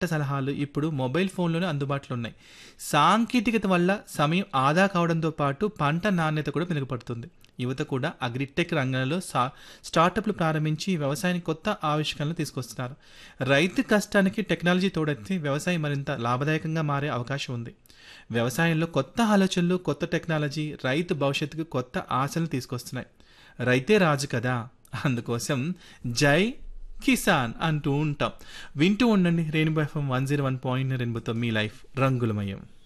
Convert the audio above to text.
సలహాలు ఇప్పుడు మొబైల్ ఫోన్లోనే అందుబాటులో ఉన్నాయి సాంకేతికత వల్ల సమయం ఆదా కావడంతో పాటు పంట నాణ్యత కూడా మెరుగుపడుతుంది యువత కూడా అగ్రిటెక్ రంగంలో సా స్టార్టప్లు ప్రారంభించి వ్యవసాయానికి కొత్త ఆవిష్కరణలు తీసుకొస్తున్నారు రైతు కష్టానికి టెక్నాలజీ తోడెత్తి వ్యవసాయం మరింత లాభదాయకంగా మారే అవకాశం ఉంది వ్యవసాయంలో కొత్త ఆలోచనలు కొత్త టెక్నాలజీ రైతు భవిష్యత్తుకు కొత్త ఆశలు తీసుకొస్తున్నాయి రైతే రాజు కదా అందుకోసం జై కిసాన్ అంటూ ఉంటాం వింటూ ఉండండి Rainbow FM one zero one point రెండుతో మీ లైఫ్ రంగులమయం